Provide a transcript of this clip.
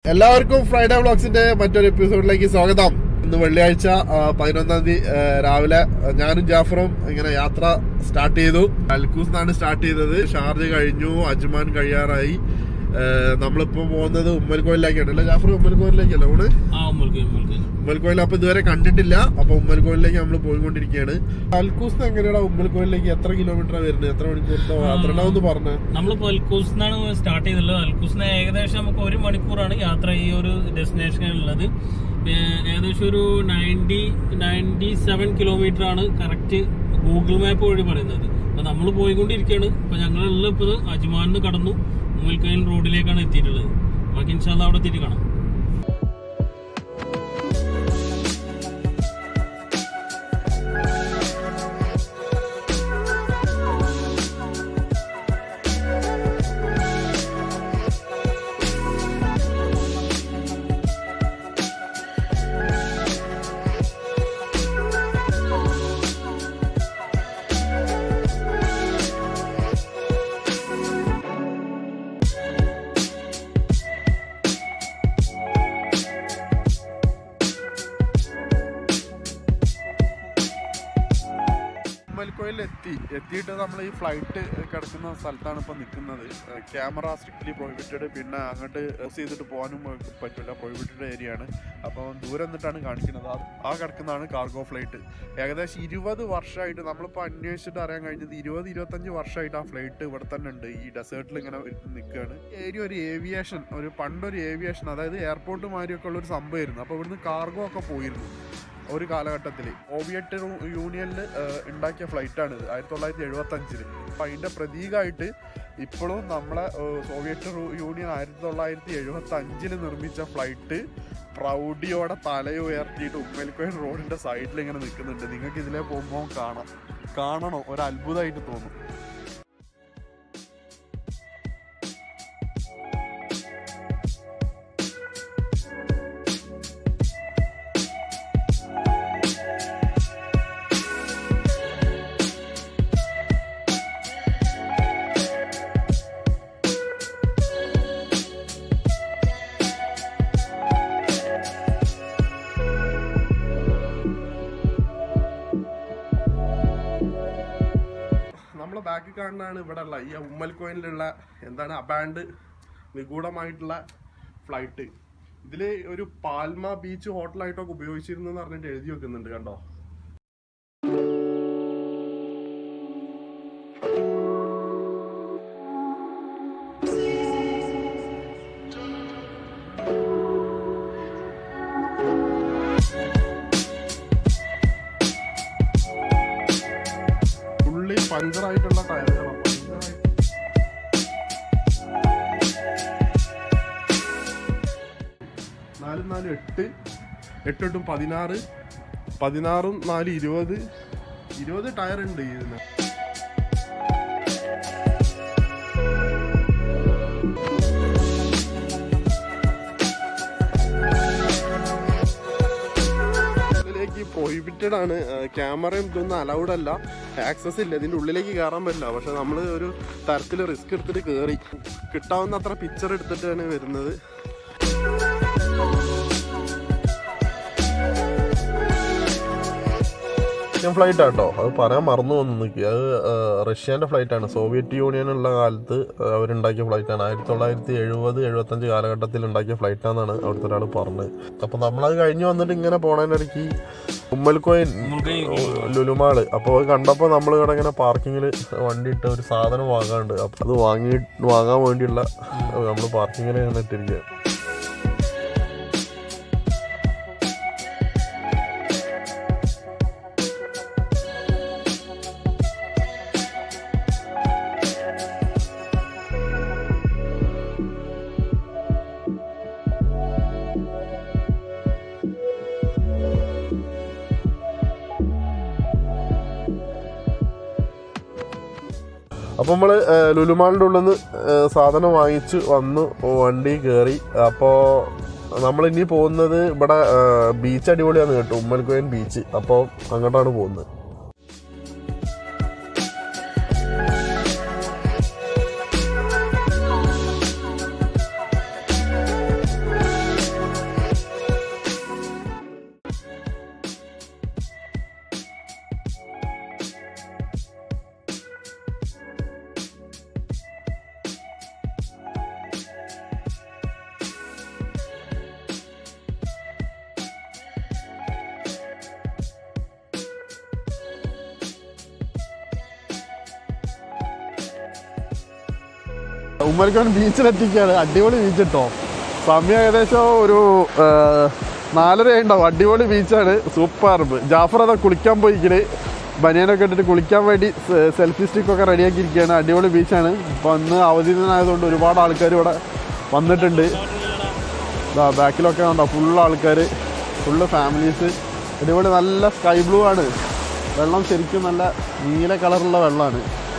എല്ലാവർക്കും ഫ്രൈഡേ വ്ളോഗ്സിന്റെ മറ്റൊരു എപ്പിസോഡിലേക്ക് സ്വാഗതം ഇന്ന് വെള്ളിയാഴ്ച ആ, പതിനൊന്നാം തീയതി ആ, രാവിലെ ഞാനും ജാഫറും ഇങ്ങനെ യാത്ര സ്റ്റാർട്ട് ചെയ്തു അൽക്കൂസ് നിന്നാണ് സ്റ്റാർട്ട് ചെയ്തത് ഷാർജ് കഴിഞ്ഞു അജ്മാൻ കഴിയാറായി ആ, നമ്മളിപ്പോ പോകുന്നത് ഉമ്മൽക്കോയിലേക്കാണ് അല്ലേ ജാഫർ ഉമ്മൽക്കോയിലേക്കല്ലേ ഊണ് ആ ഉമ്മൽക്ക് ഉമ്മൽക്ക് ഉമ്മൽക്കോയിൽ അപ്പൊ ഇതുവരെ കണ്ടിട്ടില്ല അപ്പൊ ഉമ്മൽക്കോയിലേക്ക് നമ്മൾ പോയിക്കൊണ്ടിരിക്കുകയാണ് അൽക്കൂസ് എങ്ങനെയാണ് ഉമ്മൽക്കോയിലേക്ക് എത്ര കിലോമീറ്റർ വരുന്നത് എത്ര മണിക്കൂറിന്റെ യാത്ര ഉണ്ടാവും പറഞ്ഞു നമ്മളിപ്പോ അൽക്കൂസിനാണ് സ്റ്റാർട്ട് ചെയ്തല്ലോ അൽക്കൂസിന് ഏകദേശം നമുക്ക് ഒരു മണിക്കൂറാണ് യാത്ര ഈ ഒരു ഡെസ്റ്റിനേഷനിൽ ഉള്ളത് ഏ- ഏകദേശം ഒരു നയൻറ്റി നയൻറ്റി സെവൻ കിലോമീറ്റർ ആണ് കറക്റ്റ് ഗൂഗിൾ മാപ്പ് വഴി പറയുന്നത് അപ്പൊ നമ്മൾ പോയിക്കൊണ്ടിരിക്കുകയാണ് അപ്പൊ ഞങ്ങളുള്ള ഇപ്പോൾ അജ്മാനിന്ന് കടന്നു ഉമ്മൽക്കൈൽ റോഡിലേക്കാണ് എത്തിയിട്ടുള്ളത് ബാക്കി ഇൻഷാല്ല അവിടെ എത്തിയിട്ട് കാണാം ഉമ്മൽക്കോയിൽ എത്തി എത്തിയിട്ട് നമ്മൾ ഈ ഫ്ലൈറ്റ് കിടക്കുന്ന സ്ഥലത്താണ് ഇപ്പൊ നിൽക്കുന്നത് ക്യാമറ സ്ട്രിക്ട്ലി പ്രൊഹിബിറ്റഡ് പിന്നെ അങ്ങോട്ട് യൂസ് ചെയ്തിട്ട് പോകാനും പറ്റില്ല പ്രൊഹിബിറ്റഡ് ഏരിയ ആണ് അപ്പോൾ ദൂരെ നിന്നിട്ടാണ് കാണിക്കുന്നത് ആ- ആ കിടക്കുന്നതാണ് കാർഗോ ഫ്ലൈറ്റ് ഏകദേശം ഇരുപത് വർഷമായിട്ട് നമ്മളിപ്പോൾ അന്വേഷിച്ചിട്ട് അറിയാൻ കഴിഞ്ഞത് ഇരുപത് ഇരുപത്തഞ്ച് വർഷമായിട്ട് ആ ഫ്ലൈറ്റ് ഇവിടെ തന്നെ ഉണ്ട് ഈ ഡെസേർട്ടിൽ ഇങ്ങനെ നിൽക്കുകയാണ് ഏരിയ ഒരു ഏവിയേഷൻ ഒരു പണ്ടൊരു ഏവിയേഷൻ അതായത് എയർപോർട്ട് മാതിരിയൊക്കെ ഉള്ള ഒരു സംഭവമായിരുന്നു അപ്പോൾ ഇവിടുന്ന് കാർഗോ ഒക്കെ പോയിരുന്നു ഒരു കാലഘട്ടത്തിൽ സോവിയറ്റ് യൂണിയനിൽ ഉണ്ടാക്കിയ ഫ്ലൈറ്റാണ് ഇത് ആയിരത്തി തൊള്ളായിരത്തി എഴുപത്തി അഞ്ചിൽ അപ്പം അതിൻ്റെ പ്രതീകമായിട്ട് ഇപ്പോഴും നമ്മളെ ഏഹ്, സോവിയറ്റ് റു- യൂണിയൻ ആയിരത്തി തൊള്ളായിരത്തി എഴുപത്തി അഞ്ചിൽ നിർമ്മിച്ച ഫ്ലൈറ്റ് പ്രൗഢിയോടെ തലയുയർത്തിയിട്ട് ഉമ്മൽക്കോയിൽ റോഡിൻ്റെ സൈഡിൽ ഇങ്ങനെ നിൽക്കുന്നുണ്ട് നിങ്ങൾക്ക് ഇതിലേ പോകുമ്പോൾ കാണാം കാണണോ ഒരു അത്ഭുതമായിട്ട് തോന്നും നമ്മൾ ബാക്കിൽ കാണുന്നതാണ് ഇവിടെ ഉള്ള ഈ ഉമ്മൽക്കോയിലുള്ള എന്താണ് അബാൻഡ് നിഗൂഢമായിട്ടുള്ള ഫ്ലൈറ്റ് ഇതിൽ ഒരു പാൽമ ബീച്ച് ഹോട്ടലായിട്ടൊക്കെ ഉപയോഗിച്ചിരുന്നു എന്ന് പറഞ്ഞിട്ട് എഴുതി വെക്കുന്നുണ്ട് കണ്ടോ ഫുള്ളി പഞ്ചറായിട്ടുള്ള ടയറുകളാണ് പഞ്ചറായിട്ട് നാലും നാലും എട്ട് എട്ടെട്ടും പതിനാറ് പതിനാറും നാല് ഇരുപത് ഇരുപത് ടയർ ഉണ്ട് ഇതിന് ഇതിലേക്ക് പ്രൊഹിബിറ്റഡ് ആണ് ക്യാമറയും ഇതൊന്നും അലൗഡ് അല്ല ആക്സസ് ഇല്ല ഇതിന്റെ ഉള്ളിലേക്ക് കയറാൻ പറ്റില്ല പക്ഷെ നമ്മൾ ഒരു തരത്തിൽ റിസ്ക് എടുത്തിട്ട് കയറി കിട്ടാവുന്ന അത്ര പിക്ചർ എടുത്തിട്ടാണ് വരുന്നത് റഷ്യൻ ഫ്ലൈറ്റ് ആട്ടോ അത് പറയാൻ മറന്നു വന്നു നിൽക്കുക അത് ആ, റഷ്യന്റെ ഫ്ലൈറ്റ് ആണ് സോവിയറ്റ് യൂണിയൻ ഉള്ള കാലത്ത് അവരുണ്ടാക്കിയ ഫ്ലൈറ്റ് ആണ് ആയിരത്തി തൊള്ളായിരത്തി എഴുപത് എഴുപത്തഞ്ച് കാലഘട്ടത്തിൽ ഉണ്ടാക്കിയ ഫ്ലൈറ്റ് ആണെന്നാണ് അവിടുത്തെ ഒരാൾ പറഞ്ഞത് അപ്പൊ നമ്മളത് കഴിഞ്ഞ് വന്നിട്ട് ഇങ്ങനെ പോണതിനിടയ്ക്ക് ഉമ്മൽക്കോയിൻ ലുലുമാള് അപ്പോൾ അത് കണ്ടപ്പോൾ നമ്മൾ ഇവിടെ ഇങ്ങനെ പാർക്കിങ്ങിൽ വണ്ടി ഇട്ട് ഒരു സാധനം വാങ്ങാണ്ട് അപ്പോൾ അത് വാങ്ങി വാങ്ങാൻ വേണ്ടിയുള്ള നമ്മൾ പാർക്കിങ്ങിൽ ഇങ്ങനെ ഇട്ടിരിക്കുക അപ്പോൾ നമ്മൾ ലുലുമാളിൻ്റെ ഉള്ളിൽ നിന്ന് സാധനം വാങ്ങിച്ച് വന്നു വണ്ടി കയറി അപ്പോൾ നമ്മൾ ഇനി പോകുന്നത് ഇവിടെ ബീച്ച് അടിപൊളിയാന്ന് കേട്ടോ ഉമ്മൽക്കോയൻ ബീച്ച് അപ്പോൾ അങ്ങോട്ടാണ് പോകുന്നത് ഉമ്മരിക്കോൻ ബീച്ചിലെത്തിക്കുകയാണ് അടിപൊളി ബീച്ച് കേട്ടോ സമയം ഏകദേശം ഒരു ആ, നാലര ഉണ്ടാവും അടിപൊളി ബീച്ചാണ് സൂപ്പർബ് ജാഫർ അതാ കുളിക്കാൻ പോയിക്കണ് ബനിയനൊക്കെ ഇട്ടിട്ട് കുളിക്കാൻ വേണ്ടി സെൽഫി സ്റ്റിക്കൊക്കെ റെഡിയാക്കിയിരിക്കുകയാണ് അടിപൊളി ബീച്ചാണ് ഇപ്പോൾ ഇന്ന് അവധി ദിനമായതുകൊണ്ട് ഒരുപാട് ആൾക്കാർ ഇവിടെ വന്നിട്ടുണ്ട് ഇതാ ബാക്കിലൊക്കെ ഉണ്ടോ ഫുൾ ആൾക്കാർ ഫുള്ള് ഫാമിലീസ് അടിപൊളി നല്ല സ്കൈ ബ്ലൂ ആണ് വെള്ളം ശരിക്കും നല്ല നീല കളറുള്ള വെള്ളമാണ്